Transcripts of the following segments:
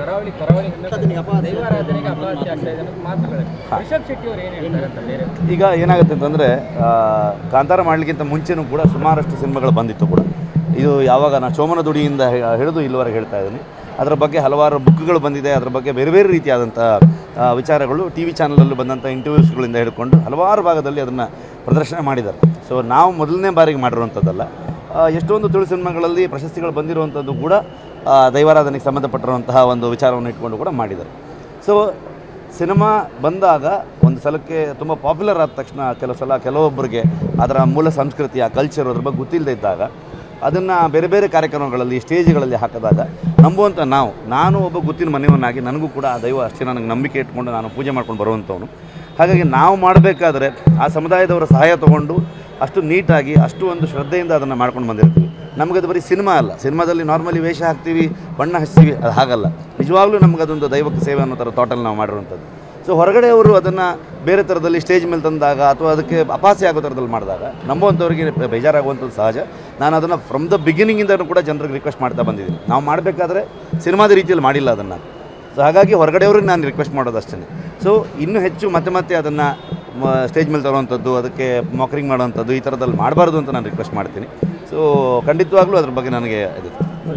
ಕರಾವಳಿ ಕರಾವಳಿ ದೈವಾರಾಧನೆಗೆ ಅಪಹಾಸ್ಯ ಆಗ್ತಾ ಇದೆ ಅನ್ನೋದು ಮಾತುಗಳು ರಿಷಬ್ ಶೆಟ್ಟಿ ಅವರು ಏನು ಹೇಳ್ತಾರೆ ಅಂತ ಬೇರೆ ಈಗ ಏನಾಗುತ್ತೆ ಅಂತಂದರೆ ಕಾಂತಾರ ಮಾಡಲಿಕ್ಕಿಂತ ಮುಂಚೆನೂ ಕೂಡ ಸುಮಾರಷ್ಟು ಸಿನಿಮಾಗಳು ಬಂದಿತ್ತು ಕೂಡ ಇದು ಯಾವಾಗ ನಾನು ಸೋಮನ ದುಡಿಯಿಂದ ಹೆ- ಹಿಡಿದು ಇಲ್ಲಿವರೆಗೆ ಹೇಳ್ತಾ ಇದ್ದೀನಿ ಅದರ ಬಗ್ಗೆ ಹಲವಾರು ಬುಕ್ಗಳು ಬಂದಿದೆ ಅದರ ಬಗ್ಗೆ ಬೇರೆ ಬೇರೆ ರೀತಿಯಾದಂಥ ಆ, ವಿಚಾರಗಳು ಟಿ ವಿ ಚಾನಲಲ್ಲಿ ಬಂದಂಥ ಇಂಟರ್ವ್ಯೂಸ್ಗಳಿಂದ ಹಿಡ್ಕೊಂಡು ಹಲವಾರು ಭಾಗದಲ್ಲಿ ಅದನ್ನು ಪ್ರದರ್ಶನ ಮಾಡಿದ್ದಾರೆ ಸೊ ನಾವು ಮೊದಲನೇ ಬಾರಿಗೆ ಮಾಡಿರುವಂಥದ್ದಲ್ಲ ಆ, ಎಷ್ಟೊಂದು ತುಳು ಸಿನಿಮಾಗಳಲ್ಲಿ ಪ್ರಶಸ್ತಿಗಳು ಬಂದಿರುವಂಥದ್ದು ಕೂಡ ಆ, ದೈವಾರಾಧನೆಗೆ ಸಂಬಂಧಪಟ್ಟಿರುವಂತಹ ಒಂದು ವಿಚಾರವನ್ನು ಇಟ್ಕೊಂಡು ಕೂಡ ಮಾಡಿದ್ದಾರೆ ಸೊ ಸಿನಿಮಾ ಬಂದಾಗ ಒಂದು ಸಲಕ್ಕೆ ತುಂಬ ಪಾಪ್ಯುಲರ್ ಆದ ತಕ್ಷಣ ಕೆಲವು ಸಲ ಕೆಲವೊಬ್ಬರಿಗೆ ಅದರ ಮೂಲ ಸಂಸ್ಕೃತಿ ಆ ಕಲ್ಚರ್ ಅದ್ರ ಬಗ್ಗೆ ಗೊತ್ತಿಲ್ಲದೆ ಇದ್ದಾಗ ಅದನ್ನು ಬೇರೆ ಬೇರೆ ಕಾರ್ಯಕ್ರಮಗಳಲ್ಲಿ ಸ್ಟೇಜ್ಗಳಲ್ಲಿ ಹಾಕಿದಾಗ ನಂಬುವಂಥ ನಾವು ನಾನು ಒಬ್ಬ ಗೊತ್ತಿನ ಮನೆಯವನಾಗಿ ನನಗೂ ಕೂಡ ಆ ದೈವ ಅಷ್ಟೇ ನನಗೆ ನಂಬಿಕೆ ಇಟ್ಕೊಂಡು ನಾನು ಪೂಜೆ ಮಾಡ್ಕೊಂಡು ಬರುವಂಥವನು ಹಾಗಾಗಿ ನಾವು ಮಾಡಬೇಕಾದ್ರೆ ಆ ಸಮುದಾಯದವರ ಸಹಾಯ ತೊಗೊಂಡು ಅಷ್ಟು ನೀಟಾಗಿ ಅಷ್ಟು ಒಂದು ಶ್ರದ್ಧೆಯಿಂದ ಅದನ್ನು ಮಾಡ್ಕೊಂಡು ಬಂದಿರ್ತೀವಿ ನಮಗದು ಬರೀ ಸಿನಿಮಾ ಅಲ್ಲ ಸಿನಿಮಾದಲ್ಲಿ ನಾರ್ಮಲಿ ವೇಷ ಹಾಕ್ತೀವಿ ಬಣ್ಣ ಹಚ್ತೀವಿ ಅದು ಹಾಗಲ್ಲ ನಿಜವಾಗ್ಲೂ ನಮ್ಗೆ ಅದೊಂದು ದೈವಕ್ಕೆ ಸೇವೆ ಅನ್ನೋ ಥರ ಥಾಟಲ್ಲಿ ನಾವು ಮಾಡಿರುವಂಥದ್ದು ಸೊ ಹೊರಗಡೆಯವರು ಅದನ್ನು ಬೇರೆ ಥರದಲ್ಲಿ ಸ್ಟೇಜ್ ಮೇಲೆ ತಂದಾಗ ಅಥವಾ ಅದಕ್ಕೆ ಅಪಾಸೆ ಆಗೋ ಥರದಲ್ಲಿ ಮಾಡಿದಾಗ ನಂಬುವಂಥವ್ರಿಗೆ ಬೇಜಾರಾಗುವಂಥದ್ದು ಸಹಜ ನಾನು ಅದನ್ನು ಫ್ರಮ್ ದ ಬಿಗಿನಿಂಗಿಂದನೂ ಕೂಡ ಜನರಿಗೆ ರಿಕ್ವೆಸ್ಟ್ ಮಾಡ್ತಾ ಬಂದಿದ್ದೀನಿ ನಾವು ಮಾಡಬೇಕಾದ್ರೆ ಸಿನಿಮಾದ ರೀತಿಯಲ್ಲಿ ಮಾಡಿಲ್ಲ ಅದನ್ನು ಸೊ ಹಾಗಾಗಿ ಹೊರಗಡೆಯವ್ರಿಗೆ ನಾನು ರಿಕ್ವೆಸ್ಟ್ ಮಾಡೋದು ಅಷ್ಟೇ ಸೊ ಇನ್ನೂ ಹೆಚ್ಚು ಮತ್ತೆ ಮತ್ತೆ ಅದನ್ನು ಸ್ಟೇಜ್ ಮೇಲೆ ತರುವಂಥದ್ದು ಅದಕ್ಕೆ ಮಾಕರಿಂಗ್ ಮಾಡುವಂಥದ್ದು ಈ ಥರದಲ್ಲಿ ಮಾಡಬಾರ್ದು ಅಂತ ನಾನು ರಿಕ್ವೆಸ್ಟ್ ಮಾಡ್ತೀನಿ ಸೊ ಖಂಡಿತವಾಗ್ಲೂ ಅದ್ರ ಬಗ್ಗೆ ನನಗೆ ಇದು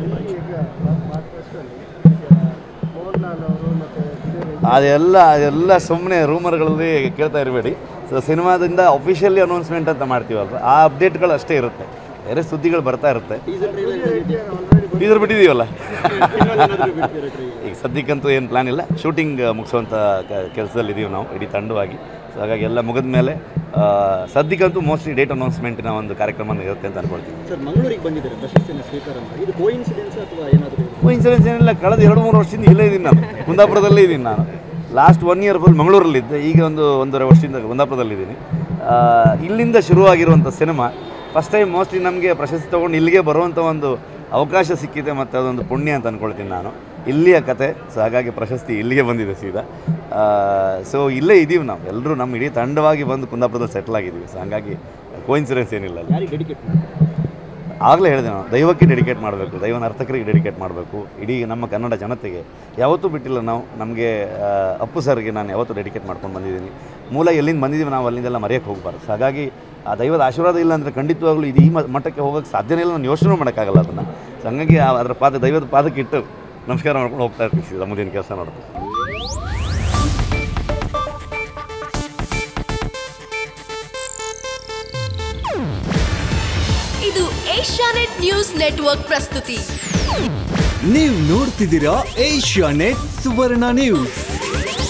ಅದೆಲ್ಲ ಅದೆಲ್ಲ ಸುಮ್ಮನೆ ರೂಮರ್ಗಳಲ್ಲಿ ಕೇಳ್ತಾ ಇರಬೇಡಿ ಸೊ ಸಿನಿಮಾದಿಂದ ಅಫಿಷಿಯಲಿ ಅನೌನ್ಸ್ಮೆಂಟ್ ಅಂತ ಮಾಡ್ತೀವಲ್ವ ಆ ಅಪ್ಡೇಟ್ಗಳು ಅಷ್ಟೇ ಇರುತ್ತೆ ಬೇರೆ ಸುದ್ದಿಗಳು ಬರ್ತಾ ಇರುತ್ತೆ ಟೀಸರ್ ಬಿಟ್ಟಿದ್ದೀವಲ್ಲ ಈಗ ಸದ್ಯಕ್ಕಂತೂ ಏನು ಪ್ಲಾನ್ ಇಲ್ಲ ಶೂಟಿಂಗ್ ಮುಗಿಸುವಂಥ ಕೆಲಸದಲ್ಲಿ ಇದ್ದೀವಿ ನಾವು ಇಡೀ ತಂಡವಾಗಿ ಸೊ ಹಾಗಾಗಿ ಎಲ್ಲ ಮುಗಿದ ಮೇಲೆ ಆ, ಸದ್ಯಕ್ಕಂತೂ ಮೋಸ್ಟ್ಲಿ ಡೇಟ್ ಅನೌನ್ಸ್ಮೆಂಟಿನ ಒಂದು ಕಾರ್ಯಕ್ರಮ ಇರುತ್ತೆ ಅಂತ ಅನ್ಕೊಳ್ತೀನಿ ಸರ್ ಮಂಗಳೂರಿಗೆ ಬಂದಿದ್ದಾರೆ ಪ್ರಶಸ್ತಿಯನ್ನು ಸ್ವೀಕಾರ ಮಾಡಿ ಇದು ಕೋ ಇನ್ಸಿಡೆನ್ಸ್ ಅಥವಾ ಏನಾದರೂ ಇನ್ಸೂರೆನ್ಸ್ ಏನಿಲ್ಲ ಕಳೆದ ಎರಡು ಮೂರು ವರ್ಷದಿಂದ ಇಲ್ಲೇ ಇದ್ದೀನಿ ನಾನು ಕುಂದಾಪುರದಲ್ಲೇ ಇದ್ದೀನಿ ನಾನು ಲಾಸ್ಟ್ ಒನ್ ಇಯರ್ ಫುಲ್ ಮಂಗಳೂರಲ್ಲಿದ್ದೆ ಈಗ ಒಂದು ಒಂದೂವರೆ ವರ್ಷದಿಂದ ಕುಂದಾಪುರದಲ್ಲಿದ್ದೀನಿ ಆ, ಇಲ್ಲಿಂದ ಶುರುವಾಗಿರುವಂಥ ಸಿನಿಮಾ ಫಸ್ಟ್ ಟೈಮ್ ಮೋಸ್ಟ್ಲಿ ನಮಗೆ ಪ್ರಶಸ್ತಿ ತೊಗೊಂಡು ಇಲ್ಲಿಗೆ ಬರುವಂಥ ಒಂದು ಅವಕಾಶ ಸಿಕ್ಕಿದೆ ಮತ್ತು ಅದೊಂದು ಪುಣ್ಯ ಅಂತ ಅಂದ್ಕೊಳ್ತೀನಿ ನಾನು ಇಲ್ಲಿಯ ಕತೆ ಸೊ ಹಾಗಾಗಿ ಪ್ರಶಸ್ತಿ ಇಲ್ಲಿಗೆ ಬಂದಿದೆ ಸೀದಾ ಸೊ ಇಲ್ಲೇ ಇದ್ದೀವಿ ನಾವು ಎಲ್ಲರೂ ನಮ್ಮ ಇಡೀ ತಂಡವಾಗಿ ಬಂದು ಕುಂದಾಪುರದಲ್ಲಿ ಸೆಟ್ಲ್ ಆಗಿದ್ದೀವಿ ಸೊ ಹಾಗಾಗಿ ಕೋಇನ್ಸಿಡೆನ್ಸ್ ಏನಿಲ್ಲ ಅಲ್ಲಿ. ಯಾರಿಗೆ ಡೆಡಿಕೇಟ್ ಮಾಡ್ತಾರೆ ಆಗಲೇ ಹೇಳಿದೆ ನಾನು ದೈವಕ್ಕೆ ಡೆಡಿಕೇಟ್ ಮಾಡಬೇಕು ದೈವ ನರ್ತಕರಿಗೆ ಡೆಡಿಕೇಟ್ ಮಾಡಬೇಕು ಇಡೀ ನಮ್ಮ ಕನ್ನಡ ಜನತೆಗೆ ಯಾವತ್ತೂ ಬಿಟ್ಟಿಲ್ಲ ನಾವು ನಮಗೆ ಆ, ಅಪ್ಪು ಸರ್ಗೆ ನಾನು ಯಾವತ್ತೂ ಡೆಡಿಕೇಟ್ ಮಾಡ್ಕೊಂಡು ಬಂದಿದ್ದೀನಿ ಮೂಲ ಎಲ್ಲಿಂದ ಬಂದಿದ್ದೀವಿ ನಾವು ಅಲ್ಲಿಂದೆಲ್ಲ ಮರೆಯೋಕ್ಕೆ ಹೋಗಬಾರ್ದು ಸೊ ಹಾಗಾಗಿ ಆ ದೈವದ ಆಶೀರ್ವಾದ ಇಲ್ಲ ಅಂದರೆ ಖಂಡಿತವಾಗ್ಲೂ ಇದು ಈ ಮ- ಮಟ್ಟಕ್ಕೆ ಹೋಗೋಕ್ಕೆ ಸಾಧ್ಯನೇ ಇಲ್ಲ ನಾನು ಯೋಚನೆ ಮಾಡೋಕ್ಕಾಗಲ್ಲ ಅದನ್ನು ಸೊ ಹಂಗಾಗಿ ಆ- ಅದರ ಪಾದ ದೈವದ ಪಾದಕ್ಕೆ ಇಟ್ಟು ನಮಸ್ಕಾರ ಮಾಡ್ಕೊಂಡು ಹೋಗ್ತಾ ಇರ್ತೀವಿ ಸೀದಾ ಮುಂದಿನ ಕೆಲಸ ನೋಡ್ತೀವಿ ಇದು ಏಷ್ಯಾನೆಟ್ ನ್ಯೂಸ್ ನೆಟ್ವರ್ಕ್ ಪ್ರಸ್ತುತಿ ನೀವು ನೋಡ್ತಿದ್ದೀರಾ ಏಷ್ಯಾ ನೆಟ್ ಸುವರ್ಣ ನ್ಯೂಸ್